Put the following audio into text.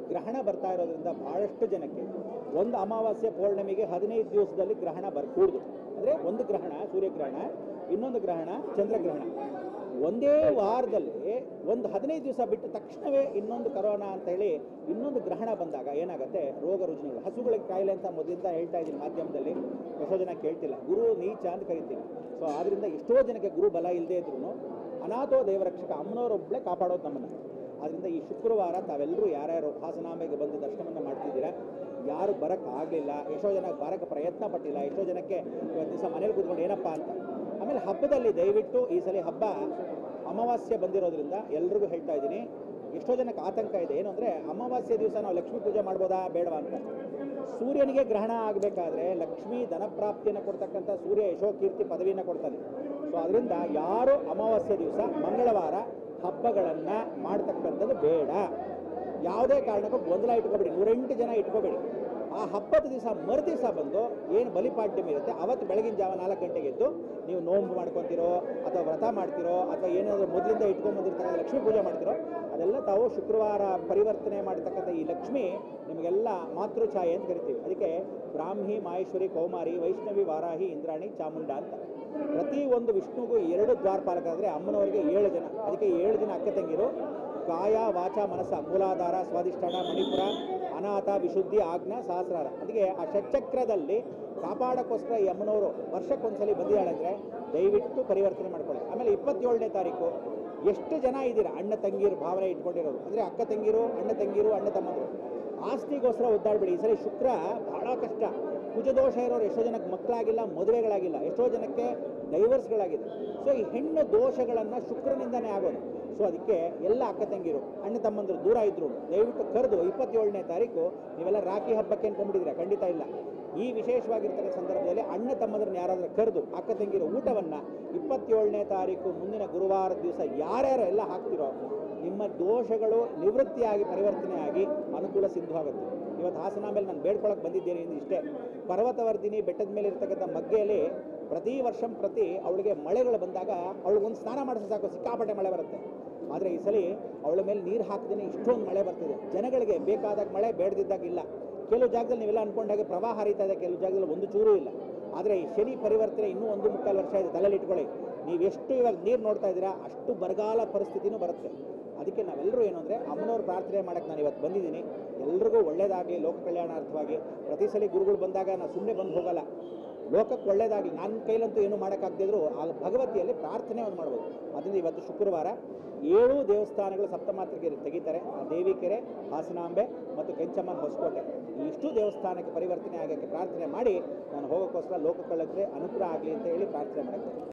ಗ್ರಹಣ ಬರ್ತಾ ಇರೋದ್ರಿಂದ ಬಹಳಷ್ಟು ಜನಕ್ಕೆ ಒಂದು ಅಮಾವಾಸ್ಯೆ ಪೌರ್ಣಮಿಗೆ ಹದಿನೈದು ದಿವಸದಲ್ಲಿ ಗ್ರಹಣ ಬರ್ಕೂಡ್ದು ಅಂದರೆ ಒಂದು ಗ್ರಹಣ ಸೂರ್ಯಗ್ರಹಣ ಇನ್ನೊಂದು ಗ್ರಹಣ ಚಂದ್ರಗ್ರಹಣ ಒಂದೇ ವಾರದಲ್ಲಿ ಒಂದು ಹದಿನೈದು ದಿವಸ ಬಿಟ್ಟ ತಕ್ಷಣವೇ ಇನ್ನೊಂದು ಕರೋನಾ ಅಂತ ಹೇಳಿ ಇನ್ನೊಂದು ಗ್ರಹಣ ಬಂದಾಗ ಏನಾಗುತ್ತೆ ರೋಗ ರುಜಿನಗಳು ಹಸುಗಳಿಗೆ ಕಾಯಿಲೆ ಅಂತ ಮೊದಲಿಂದ ಹೇಳ್ತಾ ಇದ್ದೀನಿ ಮಾಧ್ಯಮದಲ್ಲಿ ಎಷ್ಟೋ ಜನ ಕೇಳ್ತಿಲ್ಲ ಗುರು ನೀಚ ಅಂತ ಕರಿತೀವಿ ಸೊ ಆದ್ರಿಂದ ಎಷ್ಟೋ ಜನಕ್ಕೆ ಗುರು ಬಲ ಇಲ್ಲದೆ ಇದ್ರು ಅನಾಥೋ ದೇವರಕ್ಷಕ ಅಮ್ಮನವರೊಬ್ಬಳೇ ಕಾಪಾಡೋದು ನಮ್ಮನ್ನು ಆದ್ದರಿಂದ ಈ ಶುಕ್ರವಾರ ತಾವೆಲ್ಲರೂ ಯಾರ್ಯಾರು ಹಾಸನಾಂಬೆಗೆ ಬಂದು ದರ್ಶನವನ್ನು ಮಾಡ್ತಿದ್ದೀರಾ ಯಾರು ಬರಕ್ಕೆ ಆಗಲಿಲ್ಲ ಎಷ್ಟೋ ಜನ ಬರಕ್ಕೆ ಪ್ರಯತ್ನ ಪಟ್ಟಿಲ್ಲ ಎಷ್ಟೋ ಜನಕ್ಕೆ ಇವತ್ತು ದಿವಸ ಮನೇಲಿ ಕೂತ್ಕೊಂಡು ಏನಪ್ಪ ಅಂತ ಆಮೇಲೆ ಹಬ್ಬದಲ್ಲಿ ದಯವಿಟ್ಟು ಈ ಸಲ ಹಬ್ಬ ಅಮಾವಾಸ್ಯೆ ಬಂದಿರೋದ್ರಿಂದ ಎಲ್ರಿಗೂ ಹೇಳ್ತಾ ಇದ್ದೀನಿ ಎಷ್ಟೋ ಜನಕ್ಕೆ ಆತಂಕ ಇದೆ ಏನು ಅಂದರೆ ಅಮಾವಾಸ್ಯೆ ದಿವಸ ನಾವು ಲಕ್ಷ್ಮೀ ಪೂಜೆ ಮಾಡ್ಬೋದಾ ಬೇಡವಾ ಅಂತ ಸೂರ್ಯನಿಗೆ ಗ್ರಹಣ ಆಗಬೇಕಾದ್ರೆ ಲಕ್ಷ್ಮೀ ಧನಪ್ರಾಪ್ತಿಯನ್ನು ಕೊಡ್ತಕ್ಕಂಥ ಸೂರ್ಯ ಯಶೋ ಕೀರ್ತಿ ಪದವಿಯನ್ನು ಕೊಡ್ತಾನೆ ಸೊ ಅದರಿಂದ ಯಾರು ಅಮಾವಾಸ್ಯೆ ದಿವಸ ಮಂಗಳವಾರ ಹಬ್ಬಗಳನ್ನು ಮಾಡ್ತಕ್ಕಂಥದ್ದು ಬೇಡ ಯಾವುದೇ ಕಾರಣಕ್ಕೂ ಗೊಂದಲ ಇಟ್ಕೋಬೇಡಿ ನೂರೆಂಟು ಜನ ಇಟ್ಕೋಬೇಡಿ ಆ ಹಬ್ಬದ ದಿವಸ ಮರು ದಿವಸ ಬಂದು ಏನು ಬಲಿಪಾಡ್ಯಮಿ ಇರುತ್ತೆ ಅವತ್ತು ಬೆಳಗಿನ ಜಾವ ನಾಲ್ಕು ಗಂಟೆಗೆ ಎದ್ದು ನೀವು ನೋಂಬು ಮಾಡ್ಕೊತೀರೋ ಅಥವಾ ವ್ರತ ಮಾಡ್ತಿರೋ ಅಥವಾ ಏನಾದರೂ ಮೊದಲಿಂದ ಇಟ್ಕೊಂಡ್ಬಂದಿರ್ತಕ್ಕಂಥ ಲಕ್ಷ್ಮೀ ಪೂಜೆ ಮಾಡ್ತಿರೋ ಅದೆಲ್ಲ ತಾವು ಶುಕ್ರವಾರ ಪರಿವರ್ತನೆ ಮಾಡತಕ್ಕಂಥ ಈ ಲಕ್ಷ್ಮಿ ನಿಮಗೆಲ್ಲ ಮಾತೃಛಾಯೆ ಅಂತ ಕರಿತೀವಿ ಅದಕ್ಕೆ ಬ್ರಾಹ್ಮಿ ಮಾಹೇಶ್ವರಿ ಕೌಮಾರಿ ವೈಷ್ಣವಿ ವಾರಾಹಿ ಇಂದ್ರಾಣಿ ಚಾಮುಂಡ ಅಂತ ಪ್ರತಿ ಒಂದು ವಿಷ್ಣುಗೂ ಎರಡು ದ್ವಾರಪಾಲಕರಾದರೆ ಅಮ್ಮನವರಿಗೆ ಏಳು ಜನ ಅದಕ್ಕೆ ಏಳು ಜನ ಅಕ್ಕ ತಂಗಿರು ಕಾಯ ವಾಚ ಮನಸ್ಸ ಮೂಲಾಧಾರ ಸ್ವಾದಿಷ್ಠಾನ ಮಣಿಪುರ ಅನಾಥ ವಿಶುದ್ಧಿ ಆಜ್ಞಾ ಸಹಸ್ರಾರ ಅದಕ್ಕೆ ಆ ಷಟ್ಚಕ್ರದಲ್ಲಿ ಕಾಪಾಡೋಕ್ಕೋಸ್ಕರ ಈ ಅಮ್ಮನವರು ವರ್ಷಕ್ಕೊಂದ್ಸಲಿ ಬಂದಿದ್ದಾಳಂದ್ರೆ ದಯವಿಟ್ಟು ಪರಿವರ್ತನೆ ಮಾಡ್ಕೊಳ್ಳಿ ಆಮೇಲೆ ಇಪ್ಪತ್ತೇಳನೇ ತಾರೀಕು ಎಷ್ಟು ಜನ ಇದ್ದೀರಾ ಅಣ್ಣ ತಂಗಿರು ಭಾವನೆ ಇಟ್ಕೊಂಡಿರೋರು ಅಂದರೆ ಅಕ್ಕ ತಂಗಿರು ಅಣ್ಣ ತಂಗಿರು ಅಣ್ಣ ತಮ್ಮಂದರು ಆಸ್ತಿಗೋಸ್ಕರ ಒದ್ದಾಡಬೇಡಿ ಈ ಸರಿ ಶುಕ್ರ ಬಹಳ ಕಷ್ಟ ಕುಜದೋಷ ಇರೋರು ಎಷ್ಟೋ ಜನಕ್ಕೆ ಮಕ್ಕಳಾಗಿಲ್ಲ ಮದುವೆಗಳಾಗಿಲ್ಲ ಎಷ್ಟೋ ಜನಕ್ಕೆ ಡೈವರ್ಸ್ಗಳಾಗಿದೆ ಸೊ ಈ ಹೆಣ್ಣು ದೋಷಗಳನ್ನು ಶುಕ್ರನಿಂದನೇ ಆಗೋದು ಸೊ ಅದಕ್ಕೆ ಎಲ್ಲ ಅಕ್ಕ ತಂಗಿರು ಅಣ್ಣ ತಮ್ಮಂದರು ದೂರ ಇದ್ರು ದಯವಿಟ್ಟು ಕರೆದು ಇಪ್ಪತ್ತೇಳನೇ ತಾರೀಕು ನೀವೆಲ್ಲ ರಾಖಿ ಹಬ್ಬಕ್ಕೆ ಅನ್ಕೊಂಡ್ಬಿಟ್ಟಿದ್ದೀರಾ ಖಂಡಿತ ಇಲ್ಲ ಈ ವಿಶೇಷವಾಗಿರ್ತಕ್ಕಂಥ ಸಂದರ್ಭದಲ್ಲಿ ಅಣ್ಣ ತಮ್ಮಂದ್ರನ್ನ ಯಾರಾದರೂ ಕರೆದು ಅಕ್ಕ ತಂಗಿರೋ ಊಟವನ್ನು ಇಪ್ಪತ್ತೇಳನೇ ತಾರೀಕು ಮುಂದಿನ ಗುರುವಾರ ದಿವಸ ಯಾರ್ಯಾರು ಎಲ್ಲ ಹಾಕ್ತಿರೋ ನಿಮ್ಮ ದೋಷಗಳು ನಿವೃತ್ತಿಯಾಗಿ ಪರಿವರ್ತನೆಯಾಗಿ ಅನುಕೂಲ ಸಿದ್ಧ ಆಗುತ್ತೆ ಇವತ್ತು ಹಾಸನ ಮೇಲೆ ನಾನು ಬೇಡ್ಕೊಳಕ್ಕೆ ಬಂದಿದ್ದೇನೆ ಎಂದು ಇಷ್ಟೇ ಪರ್ವತವರ್ಧಿನಿ ಬೆಟ್ಟದ ಮೇಲೆ ಇರ್ತಕ್ಕಂಥ ಮಗ್ಗೆಯಲ್ಲಿ ಪ್ರತಿ ವರ್ಷ ಪ್ರತಿ ಅವಳಿಗೆ ಮಳೆಗಳು ಬಂದಾಗ ಅವಳಿಗೊಂದು ಸ್ನಾನ ಮಾಡಿಸಿ ಸಾಕು ಸಿಕ್ಕಾಪಟ್ಟೆ ಮಳೆ ಬರುತ್ತೆ ಆದರೆ ಈ ಸಲ ಅವಳ ಮೇಲೆ ನೀರು ಹಾಕದೇ ಇಷ್ಟೊಂದು ಮಳೆ ಬರ್ತಿದೆ ಜನಗಳಿಗೆ ಬೇಕಾದಾಗ ಮಳೆ ಬೇಡದಿದ್ದಾಗ ಇಲ್ಲ ಕೆಲವು ಜಾಗದಲ್ಲಿ ನೀವೆಲ್ಲ ಅನ್ಕೊಂಡಾಗೆ ಪ್ರವಾಹ ಹರಿತಾ ಇದೆ ಕೆಲವು ಜಾಗದಲ್ಲಿ ಒಂದು ಚೂರು ಇಲ್ಲ ಆದರೆ ಈ ಶನಿ ಪರಿವರ್ತನೆ ಇನ್ನೂ ಒಂದು ಮುಕ್ಕಾಲು ವರ್ಷ ಇದೆ ತಲೆಯಲ್ಲಿ ಇಟ್ಕೊಳ್ಳಿ ನೀವು ಎಷ್ಟು ಇವಾಗ ನೀರು ನೋಡ್ತಾ ಇದ್ದೀರಾ ಅಷ್ಟು ಬರಗಾಲ ಪರಿಸ್ಥಿತಿನೂ ಬರುತ್ತೆ ಅದಕ್ಕೆ ನಾವೆಲ್ಲರೂ ಏನು ಅಂದರೆ ಅಮ್ಮನವ್ರ ಪ್ರಾರ್ಥನೆ ಮಾಡೋಕ್ಕೆ ನಾನು ಇವತ್ತು ಬಂದಿದ್ದೀನಿ ಎಲ್ರಿಗೂ ಒಳ್ಳೇದಾಗಲಿ ಲೋಕ ಕಲ್ಯಾಣಾರ್ಥವಾಗಿ ಪ್ರತಿ ಸಲ ಗುರುಗಳು ಬಂದಾಗ ನಾನು ಸುಮ್ಮನೆ ಬಂದು ಹೋಗಲ್ಲ ಲೋಕಕ್ಕೆ ಒಳ್ಳೇದಾಗಲಿ ನನ್ನ ಕೈಲಂತೂ ಏನು ಮಾಡೋಕ್ಕಾಗದಿದ್ರು ಆ ಭಗವತಿಯಲ್ಲಿ ಪ್ರಾರ್ಥನೆ ಒಂದು ಮಾಡ್ಬೋದು ಅದರಿಂದ ಇವತ್ತು ಶುಕ್ರವಾರ ಏಳು ದೇವಸ್ಥಾನಗಳು ಸಪ್ತಮಾತ್ರಿಗೆ ತೆಗಿತಾರೆ ಆ ದೇವಿಕೆರೆ ಹಾಸನಾಂಬೆ ಮತ್ತು ಕೆಂಚಮ್ಮನ ಹೊಸಕೋಟೆ ಈ ಇಷ್ಟು ದೇವಸ್ಥಾನಕ್ಕೆ ಪರಿವರ್ತನೆ ಆಗೋಕ್ಕೆ ಪ್ರಾರ್ಥನೆ ಮಾಡಿ ನಾನು ಹೋಗೋಕ್ಕೋಸ್ಕರ ಲೋಕಕ್ಕಳ್ಳಕ್ಕೆ ಅನುಗ್ರಹ ಆಗಲಿ ಅಂತ ಹೇಳಿ ಪ್ರಾರ್ಥನೆ ಮಾಡೋಕ್ಕೆ